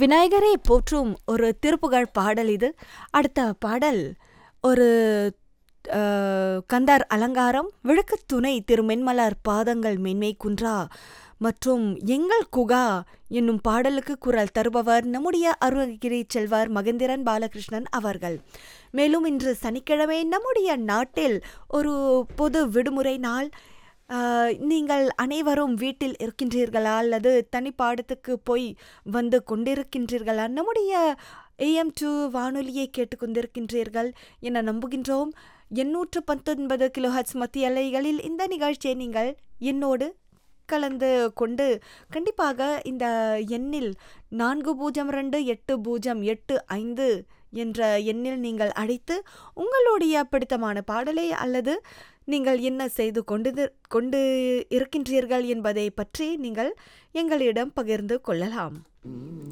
விநாயகரை போற்றும் ஒரு திருப்புகழ் பாடல் இது அடுத்த பாடல் ஒரு அஹ், கந்தார் அலங்காரம் விளக்குத் துணை திருமென்மலர் பாதங்கள் மென்மை குன்றா மற்றும் எங்கள் குகா என்னும் பாடலுக்கு குரல் தருபவர் நம்முடைய அருணகிரி செல்வர் மகேந்திரன் பாலகிருஷ்ணன் அவர்கள் மேலும் இன்று சனிக்கிழமை நம்முடைய நாட்டில் ஒரு பொது விடுமுறை நாள் ஆஹ், நீங்கள் அனைவரும் வீட்டில் இருக்கின்றீர்களா அல்லது தனிப்பாடத்துக்கு போய் வந்து கொண்டிருக்கின்றீர்களா நம்முடைய ஏஎம் டூ வானொலியை கேட்டுக்கொண்டிருக்கின்றீர்கள் என நம்புகின்றோம் எண்ணூற்று பத்தொன்பது கிலோஹர்ட்ஸ் மத்திய அலைகளில் இந்த நிகழ்ச்சியை நீங்கள் என்னோடு கலந்து கொண்டு கண்டிப்பாக இந்த எண்ணில் நான்கு பூஜ்ஜியம் ரெண்டு எட்டு பூஜ்ஜியம் எட்டு ஐந்து என்ற எண்ணில் நீங்கள் அழைத்து உங்களுடைய பிடித்தமான பாடலை அல்லது நீங்கள் என்ன செய்து கொண்டு கொண்டு இருக்கின்றீர்கள் என்பதை பற்றி நீங்கள் எங்களிடம் பகிர்ந்து கொள்ளலாம்